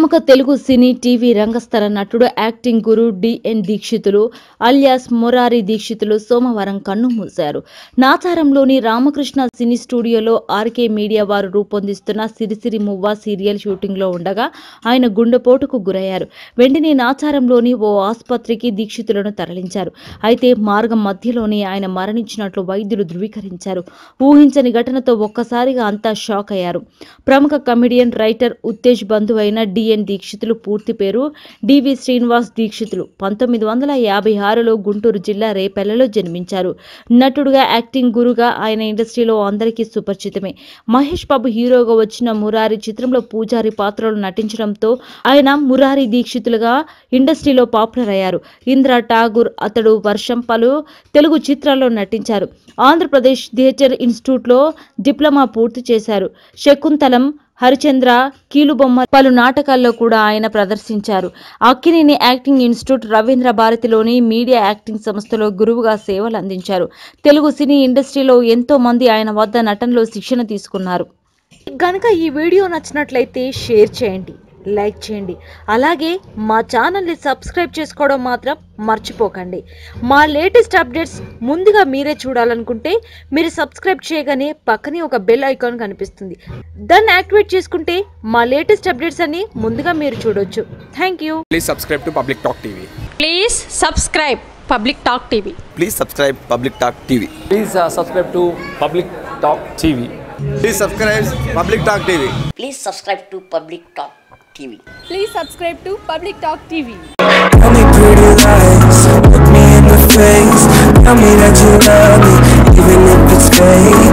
ప్రముఖ తెలుగు సినీ టీవీ రంగస్థల నటుడు యాక్టింగ్ గురు డిఎన్ దీక్షితులు అలియాస్ మొరారి దీక్షితులు సోమవారం కన్ను మూశారు నాచారంలోని రామకృష్ణ సినీ స్టూడియోలో ఆర్కే మీడియా వారు రూపొందిస్తున్న సిరిసిరి మువ్వ సీరియల్ షూటింగ్లో ఉండగా ఆయన గుండెపోటుకు గురయ్యారు వెంటనే నాచారంలోని ఓ ఆసుపత్రికి దీక్షితులను తరలించారు అయితే మార్గం మధ్యలోనే ఆయన మరణించినట్లు వైద్యులు ధృవీకరించారు ఊహించని ఘటనతో ఒక్కసారిగా అంతా షాక్ అయ్యారు ప్రముఖ కమెడియన్ రైటర్ ఉత్తేజ్ బంధువు అయిన డిఎన్ దీక్షితులు పూర్తి పేరు డివి శ్రీనివాస్ దీక్షితులు పంతొమ్మిది వందల యాభై ఆరులో గుంటూరు జిల్లా రేపెల్లలో జన్మించారు నటుడుగా యాక్టింగ్ గురుగా ఆయన ఇండస్ట్రీలో అందరికీ సుపరిచితమే మహేష్ బాబు హీరోగా వచ్చిన మురారి చిత్రంలో పూజారి పాత్రలో నటించడంతో ఆయన మురారి దీక్షితులుగా ఇండస్ట్రీలో పాపులర్ అయ్యారు ఇంద్ర ఠాగూర్ అతడు వర్షం పలు తెలుగు చిత్రాల్లో నటించారు ఆంధ్రప్రదేశ్ థియేటర్ ఇన్స్టిట్యూట్లో డిప్లొమా పూర్తి చేశారు శకుంతలం హరిచంద్ర కీలుబొమ్మ పలు నాటకాల్లో కూడా ఆయన ప్రదర్శించారు అక్కినేని యాక్టింగ్ ఇన్స్టిట్యూట్ రవీంద్ర భారతిలోని మీడియా యాక్టింగ్ సంస్థలో గురువుగా సేవలు అందించారు తెలుగు సినీ ఇండస్ట్రీలో ఎంతో మంది ఆయన వద్ద నటనలో శిక్షణ తీసుకున్నారు గనక ఈ వీడియో నచ్చినట్లయితే షేర్ చేయండి లైక్ చేయండి అలాగే మా ఛానల్ని సబ్స్క్రైబ్ చేసుకోవడం మాత్రం మర్చిపోకండి మా లేటెస్ట్ అప్డేట్స్ ముందుగా మీరే చూడాలనుకుంటే మీరు సబ్స్క్రైబ్ చేయగానే పక్కనే ఒక బెల్ ఐకాన్ కనిపిస్తుంది దాన్ని యాక్టివేట్ చేసుకుంటే మా లేటెస్ట్ అప్డేట్స్ అన్ని ముందుగా మీరు చూడొచ్చు thank you Please subscribe to Public Talk TV. Please subscribe Public Talk TV. Please subscribe Public Talk TV. Please uh, subscribe to Public Talk TV. Please subscribe Public Talk TV. Please subscribe to Public Talk TV. Please subscribe to Public Talk TV. Tell me pretty lies, look me in the face. Tell me that you love me, even if it's fake.